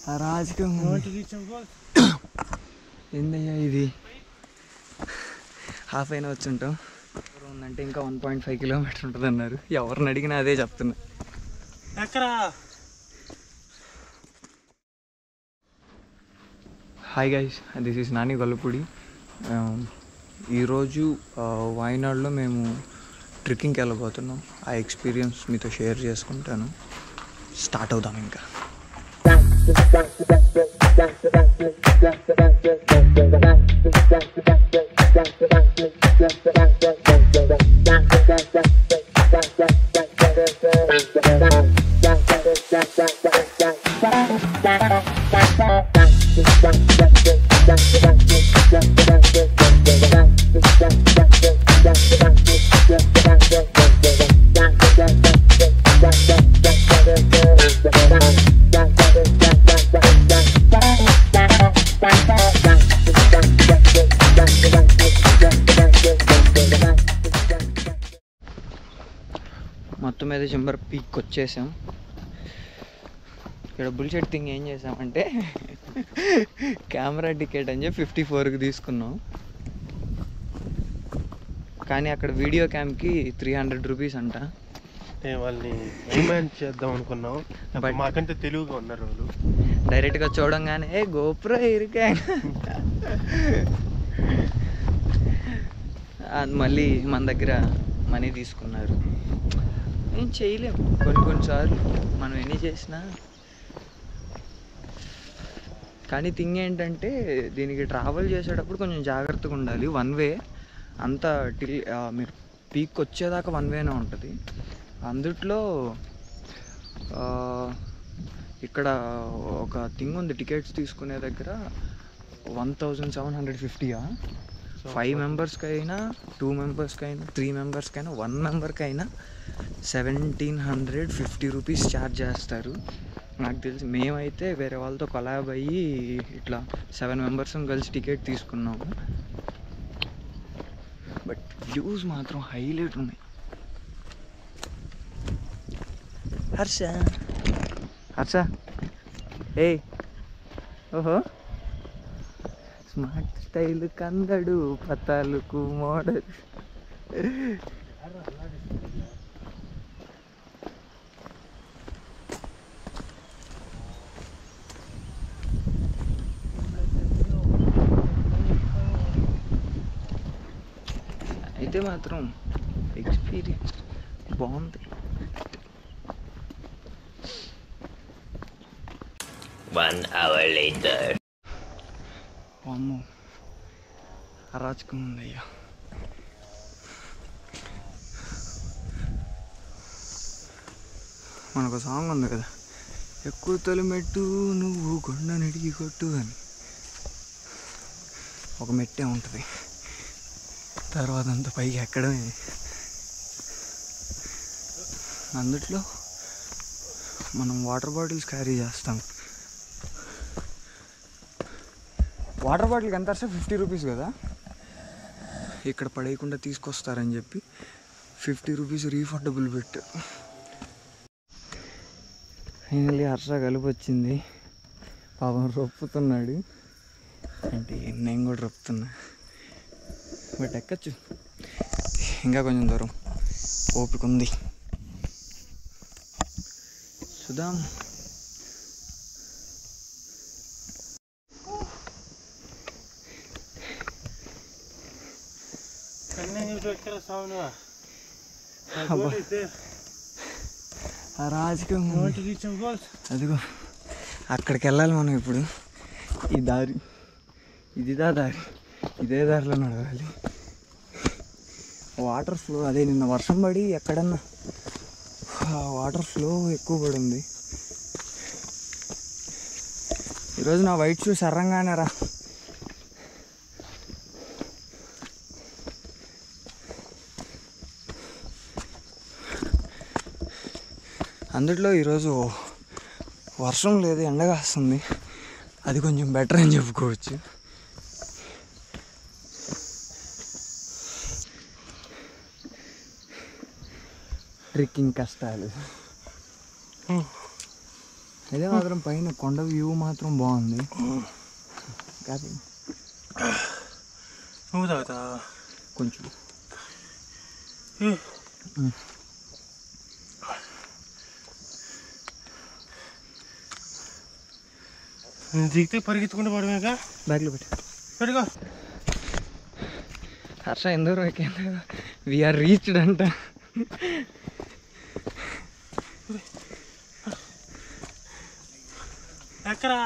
అరాజకం Want to reach some goals? ఏందయ్యా ఇది half అయినా వచ్చి ఉంటాం ఉందంటే ఇంకా వన్ పాయింట్ ఫైవ్ కిలోమీటర్ ఉంటుంది అన్నారు ఎవరిని అడిగినా అదే చెప్తున్నా ఎక్కడ hi guys this is Nani Gollapudi ఈరోజు వాయనాడులో మేము ట్రెక్కింగ్కి వెళ్ళబోతున్నాం ఆ ఎక్స్పీరియన్స్ మీతో షేర్ చేసుకుంటాను స్టార్ట్ అవుదాం ఇంకా మొత్తం మీద చింబర్ పీక్ వచ్చేసాం ఇక్కడ బుల్షెట్ థింగ్ ఏం చేసామంటే కెమెరా టికెట్ అని చెప్పి ఫిఫ్టీ ఫోర్కి తీసుకున్నాం కానీ అక్కడ వీడియో క్యామ్కి త్రీ హండ్రెడ్ రూపీస్ అంట నేను వాళ్ళని రిమైండ్ చేద్దాం అనుకున్నాం But- మాకంటే తెలుగుగా ఉన్నారు వాళ్ళు డైరెక్ట్గా చూడంగానే ఏ గోప్రో ఇరికా మళ్ళీ మన దగ్గర మనీ తీసుకున్నారు ఏం చేయలేం కొన్ని కొన్నిసార్లు మనం ఎన్ని చేసినా కానీ థింగ్ ఏంటంటే దీనికి ట్రావెల్ చేసేటప్పుడు కొంచెం జాగ్రత్తగా ఉండాలి వన్ వే అంతా టిల్ ఆ, మీరు పీక్ వచ్చేదాకా వన్ వేనే ఉంటుంది అందుట్లో ఆ, ఇక్కడ ఒక థింగ్ ఉంది టికెట్స్ తీసుకునే దగ్గర వన్ థౌజండ్ సెవెన్ హండ్రెడ్ ఫిఫ్టీయా ఫైవ్ మెంబర్స్కి అయినా టూ మెంబర్స్కి అయినా త్రీ మెంబర్స్కి అయినా వన్ మెంబర్కి అయినా seventeen hundred fifty rupees charge చేస్తారు నాకు తెలిసి మేమైతే వేరే వాళ్ళతో కొలాబ్ అయ్యి ఇట్లా సెవెన్ మెంబర్స్ కలిసి టికెట్ తీసుకున్నాము బట్ వ్యూస్ మాత్రం హైలైట్ ఉన్నాయి హర్ష హర్ష ఏ ఓహో స్మార్ట్ స్టైల్ కందడు పతాలకు మోడల్ అయితే మాత్రం ఎక్స్పీరియన్స్ బాగుంది One hour later. అమ్మో అరాచకం ఉందయ్యా మనకు సాంగ్ ఉంది కదా ఎక్కువ తొలిమెట్టు నువ్వు కొండ నిడిగి కొట్టు అని ఒక మెట్టే ఉంటుంది తర్వాత అంత పైకి ఎక్కడమే అందుట్లో మనం వాటర్ బాటిల్స్ క్యారీ చేస్తాం వాటర్ బాటిల్కి ఎంత వస్తే ఫిఫ్టీ రూపీస్ కదా ఇక్కడ పడేయకుండా తీసుకొస్తారని చెప్పి ఫిఫ్టీ రూపీస్ రీఫండబుల్ పెట్టు ఫైనల్లీ హర్ష కలుపు వచ్చింది పాపం రొప్పుతున్నాడు అంటే నేను కూడా రొప్పుతున్నా బట్ ఎక్కచ్చు ఇంకా కొంచెం దూరం ఓపిక ఉంది చూద్దాం ఎక్కడ సౌండ్ అబ్బా. రాజకం Want to reach some goals? అదిగో అక్కడికి వెళ్ళాలి మనం ఇప్పుడు ఈ దారి ఇదిదా దారి ఇదే దారిలో నడవాలి వాటర్ ఫ్లో అదే నిన్న వర్షం పడి ఎక్కడన్నా వాటర్ ఫ్లో ఎక్కువ పడింది ఈరోజు నా వైట్ షూస్ ఎర్రంగానే రా అందుట్లో ఈరోజు వర్షం లేదు ఎండగా వస్తుంది అది కొంచెం బెటర్ అని చెప్పుకోవచ్చు ట్రెక్కింగ్ కష్టాలు అదే మాత్రం పైన కొండ వ్యూ మాత్రం బాగుంది కాదు నువ్వు తాగుతా కొంచెం నేను దిగితే పరిగెత్తుకుంటూ పడమేగా బ్యాగ్లో పెట్టి పెట్టుకో హర్ష ఎందరో వీఆర్ రీచ్డ్ అంట ఎక్కరా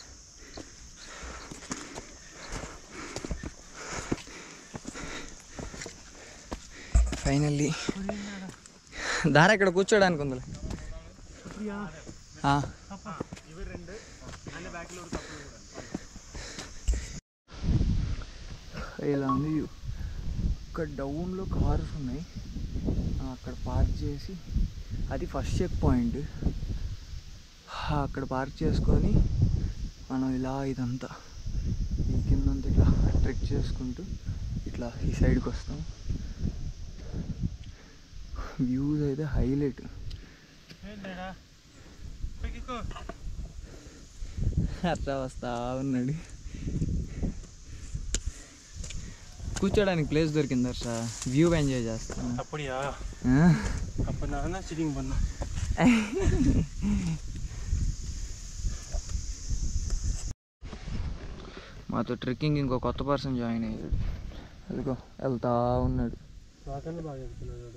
ఫైనల్లీ దార ఇక్కడ కూర్చోడానికి ఉందిలే ఆ. ఇలా ఉంది view. ఇక్కడ డౌన్లో కార్స్ ఉన్నాయి ఆ, అక్కడ పార్క్ చేసి అది ఫస్ట్ చెక్ పాయింట్ అక్కడ పార్క్ చేసుకొని మనం ఇలా ఇదంతా ఈ కిందంతా ఇట్లా ట్రెక్ చేసుకుంటూ ఇట్లా ఈ సైడ్కి వస్తాం వ్యూస్ అయితే హైలైట్ ఏంటా పెట్టుకో అట్లా వస్తా ఉన్నాడు కూర్చోడానికి ప్లేస్ దొరికింది హర్ష వ్యూ ఎంజాయ్ చేస్తాను அப்படியா ఆ? அப்போ நான் தான் சிட்டிங் பண்ணேன் మాతో ట్రెక్కింగ్ ఇంకో కొత్త పర్సన్ జాయిన్ అయ్యాడు అదిగో వెళ్తా ఉన్నాడు నాకన్నా బాగా చెప్తున్నాడు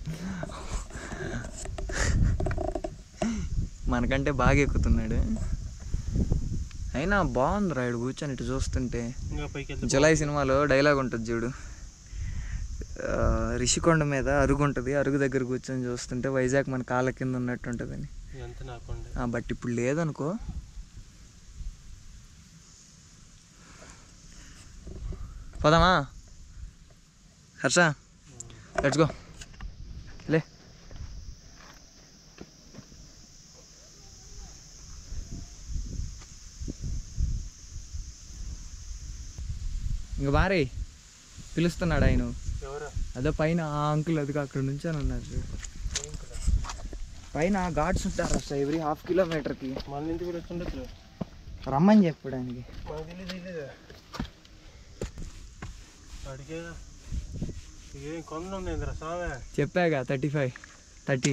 మనకంటే బాగా ఎక్కుతున్నాడు అయినా బాగుంది రాయుడు కూర్చొని ఇటు చూస్తుంటే ఇంకా పైకి వెళ్తే జులై సినిమాలో డైలాగ్ ఉంటుంది చూడు ఆ, రిషికొండ మీద అరుగు ఉంటుంది అరుగు దగ్గర కూర్చొని చూస్తుంటే వైజాగ్ మన కాళ్ళ కింద ఉన్నట్టు ఉంటుందని ఎంత నాకుండే ఆ, బట్ ఇప్పుడు లేదనుకో పోదామా హర్ష లెట్స్ గో లే ఇంక బారే పిలుస్తున్నాడు ఆయన ఎవరా అదే పైన ఆ అంకుల్ అదిగా అక్కడ నుంచి అని ఉన్నారు చూడు. పైన ఘాట్స్ ఉంటారు అసలు ఎవ్రీ హాఫ్ కిలోమీటర్కి మన ఇంటికి కూడా వస్తుండొచ్చు రమ్మని చెప్పడానికి మనకు తెలియదు తెలియదు అడిగే ఏం కొండ ఉందిరా సామె చెప్పాగా థర్టీ ఫైవ్ థర్టీ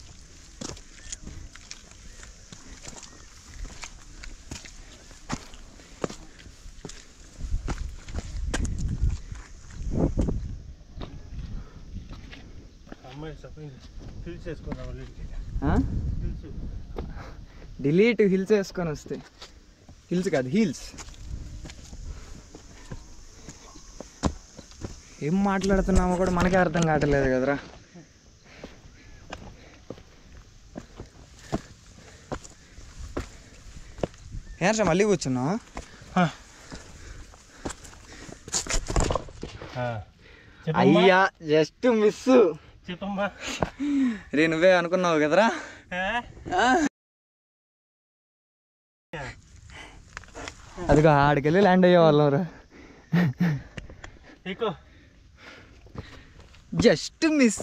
అమ్మాయి సపోయింది ఫిల్ చేసుకున్నాం వాళ్ళకి ఫిల్స్ డిలీట్ హిల్స్ వేసుకొని వస్తే హిల్స్ కాదు హీల్స్ ఏం మాట్లాడుతున్నామో కూడా మనకే అర్థం కావట్లేదు కదరా ఏం సార్ మళ్ళీ కూర్చున్నావా చెప్పమ్మా అయ్యా జస్ట్ మిస్ చెప్పమ్మా రే నువ్వే అనుకున్నావు కదరా ఏ? అదిగో ఆడికెళ్ళి ల్యాండ్ అయ్యే వాళ్ళం రా ఎక్కువ జస్ట్ మిస్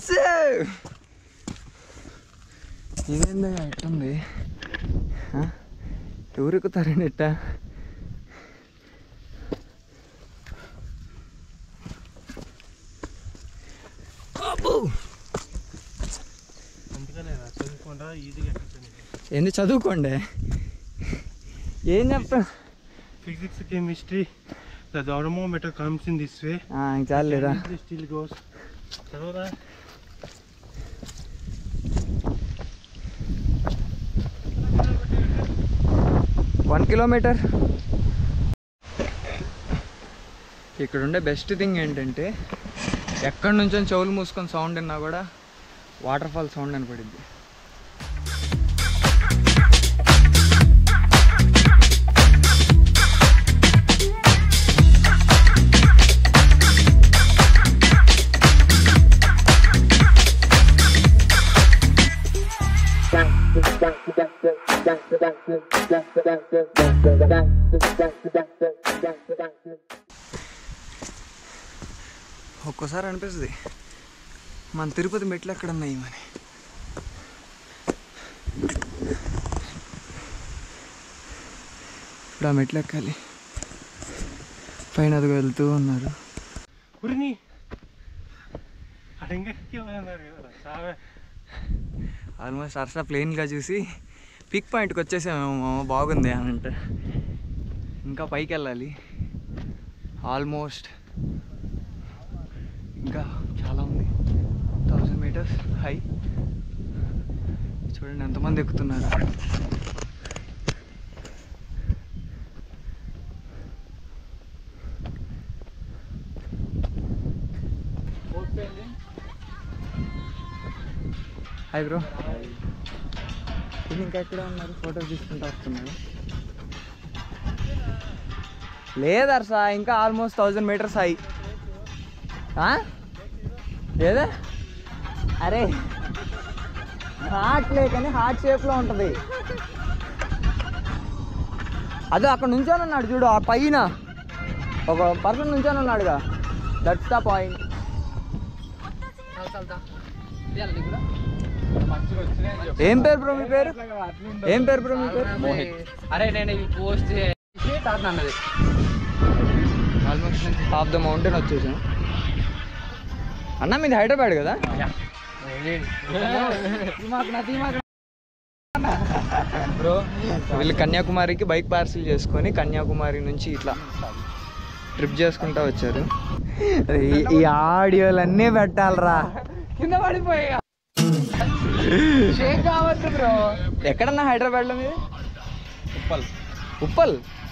ఇదేందా ఎట్టుంది ఆ? ఎవరు ఎక్కుతారండి ఇట్ట అబ్బో! అందుకనే రా, చదువుకోండా ఈజీగా ఎక్కుతుంది ఏంది చదువుకోండి ఏం చెప్తా physics chemistry the thermometer comes in this way ఆ, ఇంక చాలేరా స్టిల్ గోస్ చదవరా వన్ కిలోమీటర్ ఇక్కడ ఉండే బెస్ట్ థింగ్ ఏంటంటే ఎక్కడి నుంచో చెవులు మూసుకొని సౌండ్ విన్నా కూడా వాటర్ ఫాల్ సౌండ్ వినపడింది ఒక్కోసారి అనిపిస్తుంది మన తిరుపతి మెట్లు ఎక్కడ ఉన్నాయి మరి ఇప్పుడు ఆ మెట్లు ఎక్కాలి పైన అది వెళ్తూ ఉన్నారు ఉరిని అడెంగకి అన్నారు కదా సావే ఆల్మోస్ట్ అర్సా ప్లెయిన్గా చూసి పిక్ పాయింట్కి వచ్చేసాము మామ బాగుంది అని అంటే ఇంకా పైకి వెళ్ళాలి ఆల్మోస్ట్ ఇంకా చాలా ఉంది థౌజండ్ మీటర్స్ హై చూడండి ఎంతమంది ఎక్కుతున్నారు హాయ్ బ్రో ఇది ఇంకా ఎక్కడ ఉన్నారు ఫోటోస్ తీసుకుంటూ వస్తున్నారు లేదర్ సా ఇంకా ఆల్మోస్ట్ థౌజండ్ మీటర్స్ హై ఏదే అరే హార్ట్ లేక్ అని హార్ట్ షేప్లో ఉంటుంది అదే అక్కడ నుంచొని ఉన్నాడు చూడు ఆ పైన ఒక పర్సన్ నుంచొని ఉన్నాడుగా దట్స్ ద పాయింట్ ఏం పేరు బ్రో మీ పేరు ఏం పేరు బ్రో మీ పేరు మోహిత్ అరే నేను ఇవి పోస్ట్ చేసి తర్వాత అన్నది ఆల్మోస్ట్ హాఫ్ ద మౌంటైన్ వచ్చేసాం అన్న మీది హైదరాబాద్ కదా బ్రో వీళ్ళు కన్యాకుమారికి బైక్ పార్సిల్ చేసుకొని కన్యాకుమారి నుంచి ఇట్లా ట్రిప్ చేసుకుంటా వచ్చారు అరే, ఈ- ఈ ఆడియోలన్నీ పెట్టాలరా కింద పడిపోయా షేక్ కావద్దు బ్రో ఎక్కడన్నా హైదరాబాద్లో మీది ఉప్పల్ ఉప్పల్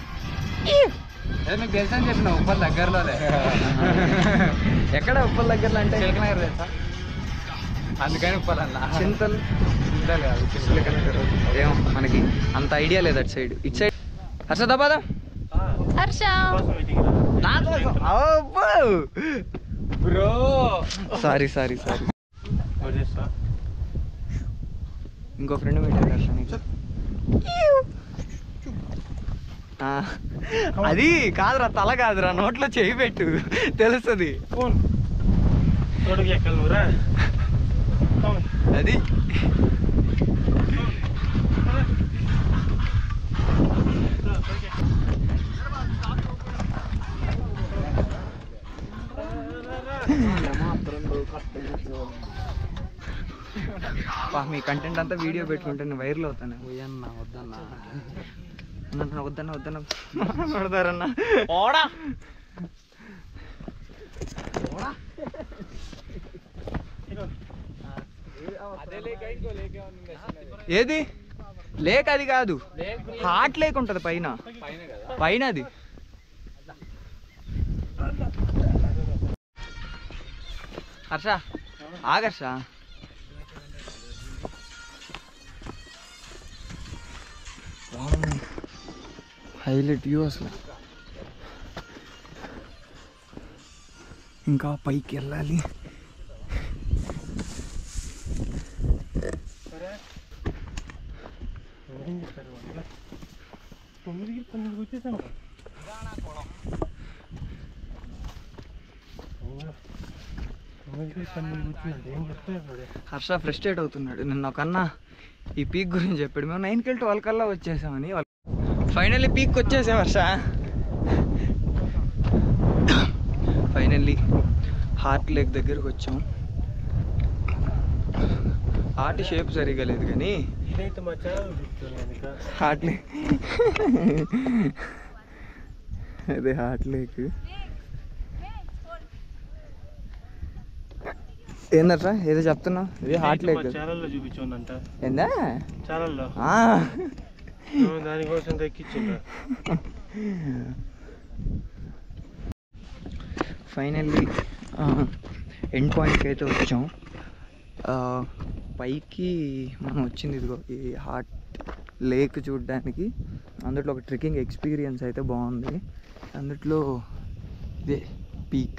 నీకు తెలుసా అని చెప్పిన ఉప్పల్ దగ్గరలోనే ఎక్కడ ఉప్పల్ దగ్గరలో అంటే చిలకనగర్ తెలుసా అందుకని ఉప్పల్ అన్న చింతల్ చింతలు కాదు చిలకనగర్. ఏమో మనకి అంత ఐడియా లేదు అటు సైడ్ ఇటు సైడ్ హర్షదాబాద్ Harsha bro sorry sorry sorry వదిలేస్తా ఇంకో ఫ్రెండ్ మీట్ హర్ష నీకు ఆ, అది కాదురా తల కాదురా నోట్లో చేయి పెట్టు తెలుస్తుంది ఫోన్ తోడుకి ఎక్కలు నువ్వురా అది బా, మీ కంటెంట్ అంతా వీడియో పెట్టుకుంటే నేను వైరల్ అవుతాను పోయన్న వద్దన్న అన్న వద్దన్న వద్దన్న పడతారన్న ఏది లేక్ అది కాదు హార్ట్ లేక్ ఉంటది పైన పైన అది హర్ష ఆగర్ష హైలైట్ వ్యూ అసలు ఇంకా పైకి వెళ్ళాలి ఏం చెప్పారు వాళ్ళు? తొమ్మిదికి తొమ్మిదికి వచ్చేసాను తొమ్మిదికి తొమ్మిదికి వచ్చిందంటే ఏం చెప్తారు వాడు? హర్ష ఫ్రస్ట్రేట్ అవుతున్నాడు నిన్న ఒక అన్న ఈ పీక్ గురించి చెప్పాడు మేము నైన్కి వెళ్ళి ట్వెల్వ్ కల్లా వచ్చేసామని ఫైనల్లీ పీక్ వచ్చేసాం హర్ష ఫైనల్లీ హార్ట్ లేక్ దగ్గరకు వచ్చాం హార్ట్ షేప్ సరిగా లేదు కానీ ఇదైతే మా ఛానల్ చెప్తాను కనుక హార్ట్ లేక్ అదే హార్ట్ లేక్ ఏందట్రా ఏదో చెప్తున్నావు ఇది హార్ట్ లేక్ మా ఛానల్లో చూపించండి ఏందా ఛానల్లో ఆ. దానికోసం దక్కించిండ్రు ఫైనల్లీ ఎండ్ పాయింట్కి అయితే వచ్చాం ఆ, పైకి మనం వచ్చింది ఇదిగో ఈ హార్ట్ లేక్ చూడడానికి అందులో ఒక ట్రెక్కింగ్ ఎక్స్పీరియన్స్ అయితే బాగుంది అందులో ఇదే పీక్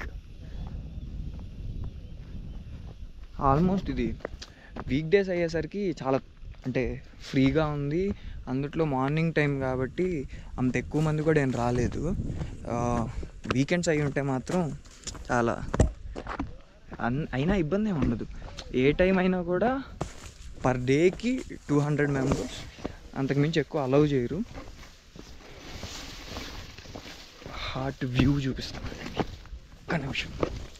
ఆల్మోస్ట్ ఇది వీక్ డేస్ అయ్యేసరికి చాలా అంటే ఫ్రీగా ఉంది అందుట్లో మార్నింగ్ టైం కాబట్టి అంత ఎక్కువ మంది కూడా ఏం రాలేదు వీకెండ్స్ అయి ఉంటే మాత్రం చాలా అన్ అయినా ఇబ్బంది ఏమి ఉండదు ఏ టైం అయినా కూడా పర్ డేకి టూ హండ్రెడ్ మెంబర్స్ అంతకుమించి ఎక్కువ అలౌ చేయరు ఘాట్ వ్యూ చూపిస్తాను ఒక్క నిమిషం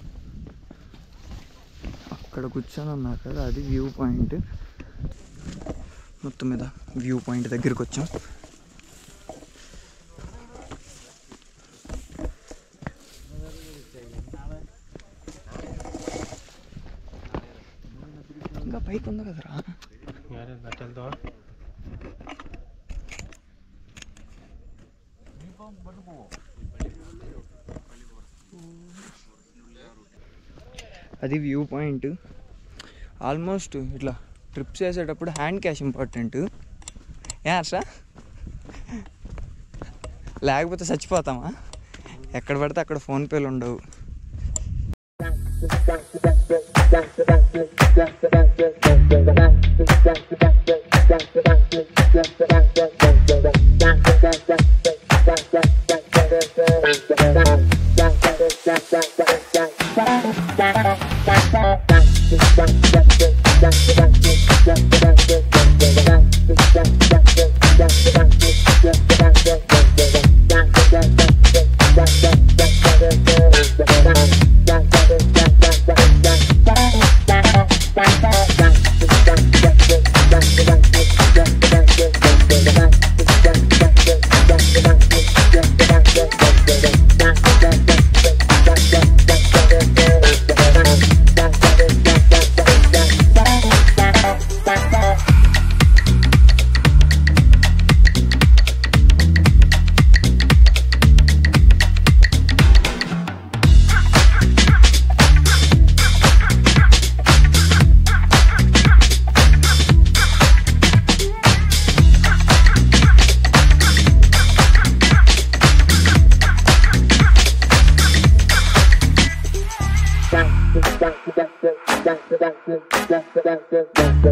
అక్కడ కూర్చొని ఉన్నారు కదా అది వ్యూ పాయింట్ మొత్తం మీద వ్యూ పాయింట్ దగ్గరికి వచ్చాం ఇంకా పైకి ఉంది కదరా यार चल दो అది వ్యూ పాయింట్ ఆల్మోస్ట్ ఇట్లా ట్రిప్స్ చేసేటప్పుడు హ్యాండ్ క్యాష్ ఇంపార్టెంట్ ఏ హర్ష లేకపోతే చచ్చిపోతామా ఎక్కడ పడితే అక్కడ ఫోన్పేలు ఉండవు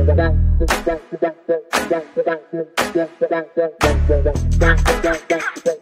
Thank you.